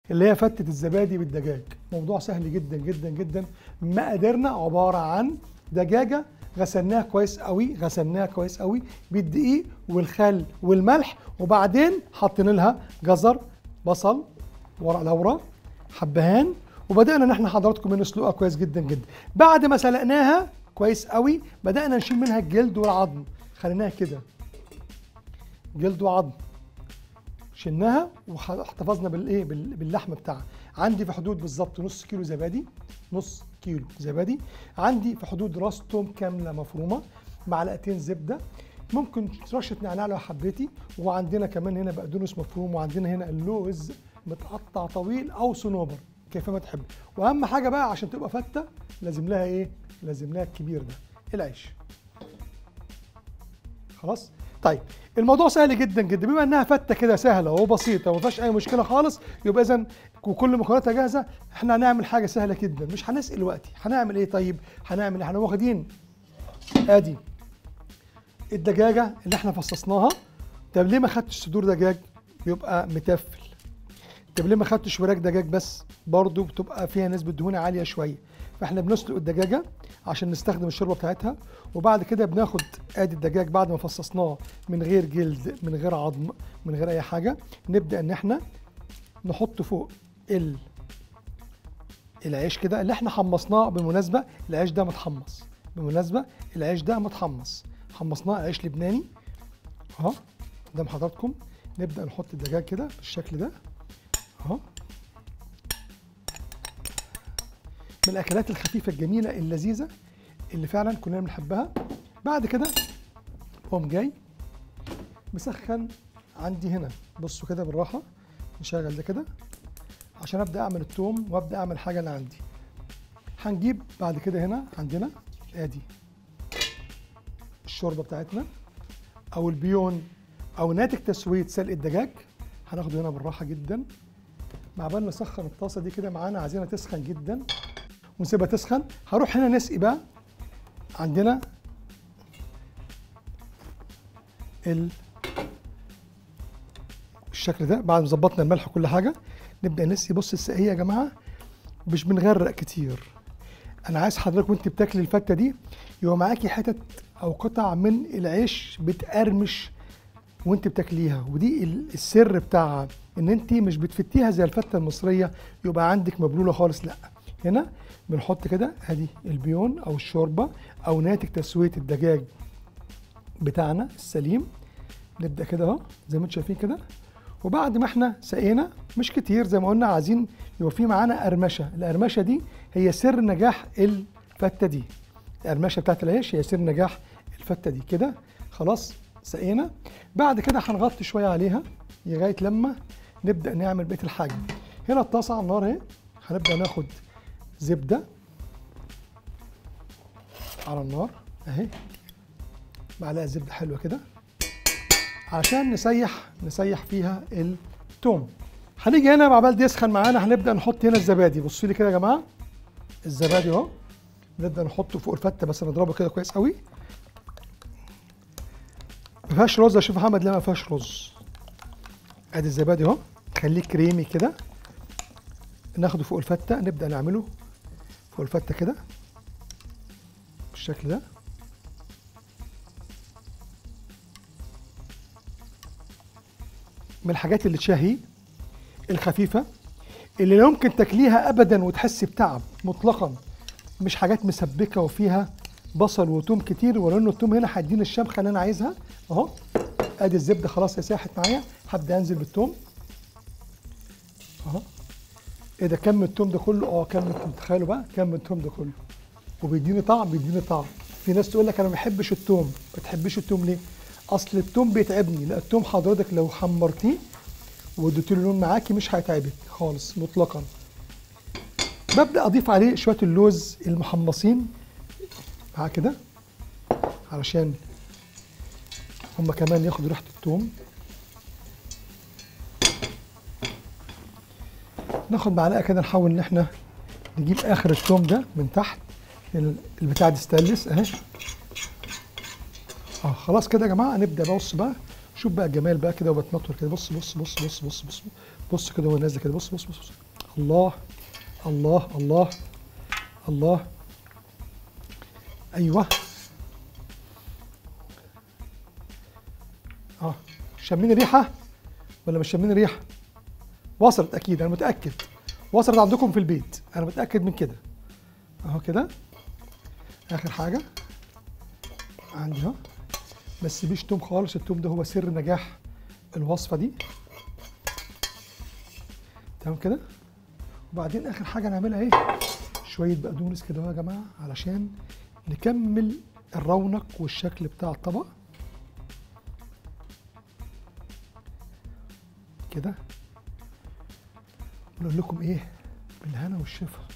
اللي هي فتة الزبادي بالدجاج موضوع سهل جدا جدا جدا مقاديرنا عبارة عن دجاجة غسلناها كويس قوي غسلناها كويس قوي بالدقيق والخل والملح وبعدين حطينا لها جزر بصل ورق لورا حبهان وبدانا ان احنا حضراتكم نسلقها كويس جدا جدا بعد ما سلقناها كويس قوي بدانا نشيل منها الجلد والعظم خليناها كده جلد وعظم شلناها واحتفظنا بالايه بال- باللحم بتاعها عندي في حدود بالظبط نص كيلو زبادي نص كيلو زبادي عندي في حدود راس توم كامله مفرومه معلقتين زبده ممكن رشه نعناع لو حبيتي وعندنا كمان هنا بقدونس مفروم وعندنا هنا اللوز متقطع طويل او صنوبر كيفما تحب واهم حاجه بقى عشان تبقى فته لازم لها ايه لازم لها الكبير ده العيش خلاص طيب الموضوع سهل جدا جدا بما انها فته كده سهله وبسيطه وما فيهاش اي مشكله خالص يبقى اذا وكل مكوناتها جاهزه احنا هنعمل حاجه سهله جدا مش هنسال وقتي هنعمل ايه طيب هنعمل احنا واخدين ادي الدجاجه اللي احنا فصصناها طب ليه ما خدتش صدور دجاج يبقى متفل طب ليه ما خدتش وراك دجاج بس برضو بتبقى فيها نسبه دهون عاليه شويه فاحنا بنسلق الدجاجه عشان نستخدم الشوربه بتاعتها وبعد كده بناخد ادي الدجاج بعد ما فصصناه من غير جلد من غير عظم من غير اي حاجه نبدا ان احنا نحط فوق ال العيش كده اللي احنا حمصناه بالمناسبه العيش ده متحمص بالمناسبه العيش ده متحمص حمصناه عيش لبناني اهو قدام حضراتكم نبدا نحط الدجاج كده بالشكل ده اهو من الاكلات الخفيفه الجميله اللذيذه اللي فعلا كلنا بنحبها بعد كده قوم جاي مسخن عندي هنا بصوا كده بالراحه نشغل ده كده عشان ابدا اعمل التوم وابدا اعمل حاجه اللي عندي هنجيب بعد كده هنا عندنا ادي الشوربه بتاعتنا او البيون او ناتج تسويه سلق الدجاج هناخده هنا بالراحه جدا مع بال نسخن الطاسه دي كده معانا عايزينها تسخن جدا ونسيبها تسخن هروح هنا نسقي بقى عندنا ال الشكل ده بعد ما ظبطنا الملح وكل حاجه نبدا نسقي بص السقيه يا جماعه مش بنغرق كتير انا عايز حضرتك وانت بتاكلي الفته دي يبقى معاكي حتت او قطع من العيش بتقرمش وانت بتاكليها ودي ال- السر بتاعها ان انت مش بتفتيها زي الفته المصريه يبقى عندك مبلوله خالص لا هنا بنحط كده ادي البيون او الشوربه او ناتج تسويه الدجاج بتاعنا السليم نبدا كده اهو زي ما انتم شايفين كده وبعد ما احنا سقينا مش كتير زي ما قلنا عايزين يبقى في معانا قرمشه القرمشه دي هي سر نجاح الفته دي القرمشه بتاعت العيش هي سر نجاح الفته دي كده خلاص سقينا بعد كده هنغطي شويه عليها لغايه لما نبدا نعمل بقيه الحاجه هنا الطاسه على النار اهي هنبدا ناخد زبده على النار اهي معلقه زبده حلوه كده عشان نسيح نسيح فيها التوم هنيجي هنا مع بال يسخن معانا هنبدا نحط هنا الزبادي بصوا لي كده يا جماعه الزبادي اهو نبدا نحطه فوق الفته بس نضربه كده كويس قوي ما فيهاش رز يا شيف محمد لا ما فيهاش رز ادي الزبادي اهو خليه كريمي كده ناخده فوق الفته نبدا نعمله فوق الفته كده بالشكل ده من الحاجات اللي تشهي الخفيفه اللي لا يمكن تاكليها ابدا وتحسي بتعب مطلقا مش حاجات مسبكه وفيها بصل وتوم كتير ولانه التوم هنا هيديني الشمخه اللي انا عايزها اهو ادي الزبده خلاص هي ساحت معايا هبدا انزل بالتوم اهو ايه ده كم التوم ده كله اه كم التوم تخيلوا بقى كم التوم ده كله وبيديني طعم بيديني طعم في ناس تقول لك انا ما بحبش التوم ما تحبيش التوم ليه اصل التوم بيتعبني لا التوم حضرتك لو حمرتيه واديت له لون معاكي مش هيتعبك خالص مطلقا ببدا اضيف عليه شويه اللوز المحمصين معاه كده علشان هما كمان ياخدوا ريحه التوم ناخد معلقه كده نحاول ان احنا نجيب اخر التوم ده من تحت ال- البتاع دي ستانلس اهي اه خلاص كده يا جماعه نبدا بص بقى شوف بقى الجمال بقى كده وبتنطر كده بص بص بص بص بص بص بص كده وهو نازل كده بص بص بص, بص. الله الله الله الله ايوه اه شامين ريحه ولا مش شامين ريحه وصلت اكيد انا متاكد وصلت عندكم في البيت انا متاكد من كده اهو كده اخر حاجه عندي اهو ما تسيبيش توم خالص التوم ده هو سر نجاح الوصفه دي تمام كده وبعدين اخر حاجه نعملها ايه شويه بقدونس كده اهو يا جماعه علشان نكمل الرونق والشكل بتاع الطبق كده نقول لكم ايه بالهنا والشفا